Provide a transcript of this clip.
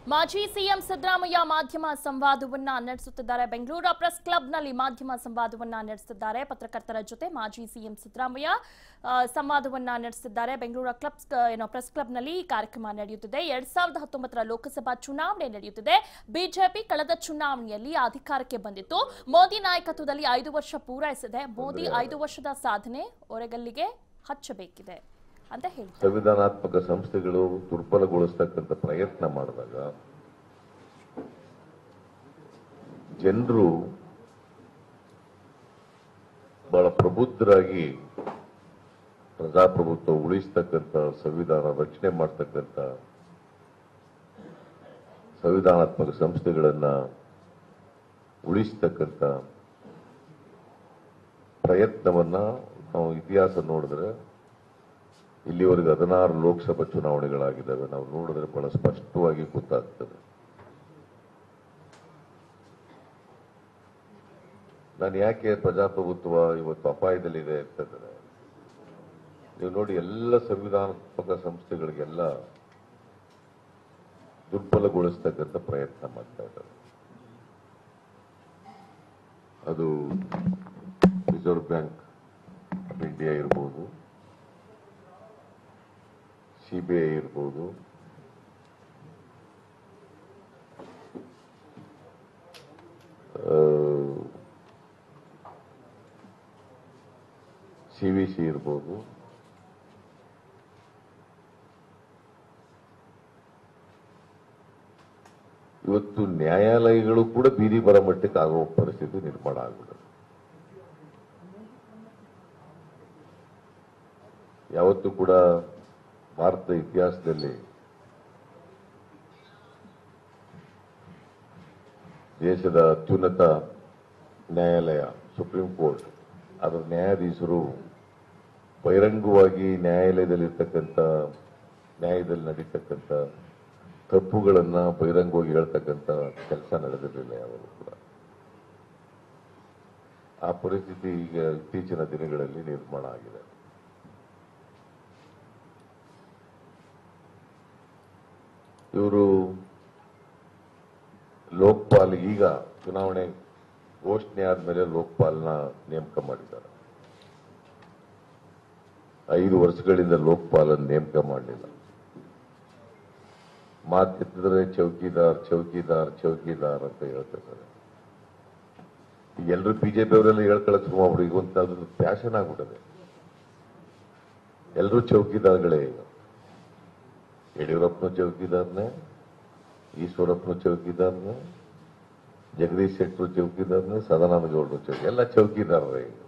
ಮಾಜಿ ಸಿಎಂ ಸಿದ್ದರಾಮಯ್ಯ ಮಾಧ್ಯಮ ಸಂವಾದವನ್ನ ನಡೆಸುತ್ತಿದ್ದಾರೆ ಬೆಂಗಳೂರು ಪ್ರೆಸ್ ಕ್ಲಬ್ನಲ್ಲಿ ಮಾಧ್ಯಮ ಸಂವಾದವನ್ನ ನಡೆಸುತ್ತಿದ್ದಾರೆ ಪತ್ರಕರ್ತರ ಜೊತೆ ಮಾಜಿ ಸಿಎಂ ಸಿದ್ದರಾಮಯ್ಯ ಆ, ಸಂವಾದವನ್ನ ನಡೆಸುತ್ತಿದ್ದಾರೆ ಬೆಂಗಳೂರು ಕ್ಲಬ್ ಏನೋ ಪ್ರೆಸ್ ಕ್ಲಬ್ನಲ್ಲಿ ಈ ಕಾರ್ಯಕ್ರಮ ನಡೆಯುತ್ತಿದೆ ಎರಡ್ ಸಾವಿರದ ಹತ್ತೊಂಬತ್ತರ ಲೋಕಸಭಾ ಚುನಾವಣೆ ನಡೆಯುತ್ತಿದೆ ಬಿಜೆಪಿ ಕಳೆದ ಚುನಾವಣೆಯಲ್ಲಿ ಅಧಿಕಾರಕ್ಕೆ ಬಂದಿತ್ತು ಮೋದಿ ನಾಯಕತ್ವದಲ್ಲಿ ಐದು ವರ್ಷ ಪೂರೈಸಿದೆ ಮೋದಿ ಐದು ವರ್ಷದ ಸಾಧನೆ ಒರೆಗಲ್ಲಿಗೆ ಹಚ್ಚಬೇಕಿದೆ ಅಂತ ಹೇಳ್ತಾರೆ ಸಂವಿಧಾನಾತ್ಮಕ ಸಂಸ್ಥೆಗಳು ದುರ್ಬಲಗೊಳಿಸ್ತಕ್ಕಂಥ ಪ್ರಯತ್ನ ಮಾಡಿದಾಗ ಜನರು ಬಹಳ ಪ್ರಬುದ್ಧರಾಗಿ ಪ್ರಜಾಪ್ರಭುತ್ವ ಉಳಿಸ್ತಕ್ಕಂಥ ಸಂವಿಧಾನ ರಕ್ಷಣೆ ಮಾಡ್ತಕ್ಕಂಥ ಸಂವಿಧಾನಾತ್ಮಕ ಸಂಸ್ಥೆಗಳನ್ನ ಉಳಿಸ್ತಕ್ಕಂಥ ಪ್ರಯತ್ನವನ್ನ ನಾವು ಇತಿಹಾಸ ನೋಡಿದ್ರೆ ಇಲ್ಲಿವರೆಗೆ ಹದಿನಾರು ಲೋಕಸಭಾ ಚುನಾವಣೆಗಳಾಗಿದ್ದಾವೆ ನಾವು ನೋಡಿದ್ರೆ ಬಹಳ ಸ್ಪಷ್ಟವಾಗಿ ಗೊತ್ತಾಗ್ತದೆ ನಾನು ಯಾಕೆ ಪ್ರಜಾಪ್ರಭುತ್ವ ಇವತ್ತು ಅಪಾಯದಲ್ಲಿದೆ ಅಂತಂದ್ರೆ ನೀವು ನೋಡಿ ಎಲ್ಲ ಸಂವಿಧಾನಾತ್ಮಕ ಸಂಸ್ಥೆಗಳಿಗೆಲ್ಲ ದುರ್ಬಲಗೊಳಿಸ್ತಕ್ಕಂಥ ಪ್ರಯತ್ನ ಮಾಡ್ತಾ ಇದ್ದಾರೆ ಅದು ರಿಸರ್ವ್ ಬ್ಯಾಂಕ್ ಆಫ್ ಇಂಡಿಯಾ ಇರ್ಬೋದು ಸಿಬಿಐ ಇರ್ಬೋದು ಸಿ ವಿ ಸಿ ಇರ್ಬೋದು ಇವತ್ತು ನ್ಯಾಯಾಲಯಗಳು ಕೂಡ ಬೀದಿ ಬರ ಮಟ್ಟಕ್ಕೆ ಆಗುವ ಪರಿಸ್ಥಿತಿ ನಿರ್ಮಾಣ ಆಗ್ಬಿಡುತ್ತೆ ಯಾವತ್ತೂ ಕೂಡ ಭಾರತದ ಇತಿಹಾಸದಲ್ಲಿ ದೇಶದ ಅತ್ಯುನ್ನತ ನ್ಯಾಯಾಲಯ ಸುಪ್ರೀಂ ಕೋರ್ಟ್ ಅದರ ನ್ಯಾಯಾಧೀಶರು ಬಹಿರಂಗವಾಗಿ ನ್ಯಾಯಾಲಯದಲ್ಲಿರ್ತಕ್ಕಂಥ ನ್ಯಾಯದಲ್ಲಿ ನಡೀತಕ್ಕಂಥ ತಪ್ಪುಗಳನ್ನ ಬಹಿರಂಗವಾಗಿ ಹೇಳ್ತಕ್ಕಂಥ ಕೆಲಸ ನಡೆದಿರಲಿಲ್ಲ ಯಾವಾಗಲೂ ಕೂಡ ಆ ಪರಿಸ್ಥಿತಿ ಈಗ ಇತ್ತೀಚಿನ ದಿನಗಳಲ್ಲಿ ನಿರ್ಮಾಣ ಆಗಿದೆ ಇವರು ಲೋಕ್ಪಾಲ್ ಈಗ ಚುನಾವಣೆ ಘೋಷಣೆ ಆದ್ಮೇಲೆ ಲೋಕ್ಪಾಲ್ನ ನೇಮಕ ಮಾಡಿದ್ದಾರೆ ಐದು ವರ್ಷಗಳಿಂದ ಲೋಕ್ಪಾಲ್ ನೇಮಕ ಮಾಡಲಿಲ್ಲ ಮಾತೆತ್ತಿದ್ರೆ ಚೌಕಿದಾರ್ ಚೌಕಿದಾರ್ ಚೌಕಿದಾರ್ ಅಂತ ಹೇಳ್ತಿದ್ದಾರೆ ಈಗ ಎಲ್ಲರೂ ಬಿಜೆಪಿ ಅವರೆಲ್ಲ ಹೇಳ್ಕೊಳ್ಳೋಕೆ ಶುರು ಮಾಡ್ಬಿಡು ಈಗ ಒಂದು ಅದೊಂದು ಫ್ಯಾಷನ್ ಆಗ್ಬಿಟ್ಟದೆ ಎಲ್ಲರೂ ಚೌಕಿದಾರ್ಗಳೇ ಈಗ ಯಡಿಯೂರಪ್ಪನ ಚೌಕಿದಾರ್ನೇ ಈಶ್ವರಪ್ಪನ ಚೌಕಿದಾರ್ನೇ ಜಗದೀಶ್ ಶೆಟ್ಟರು ಚೌಕಿದಾರ್ನೇ ಸದಾನಂದ ಗೌಡರು ಚೌಕಿ ಎಲ್ಲ ಚೌಕಿದಾರರೇ ಈಗ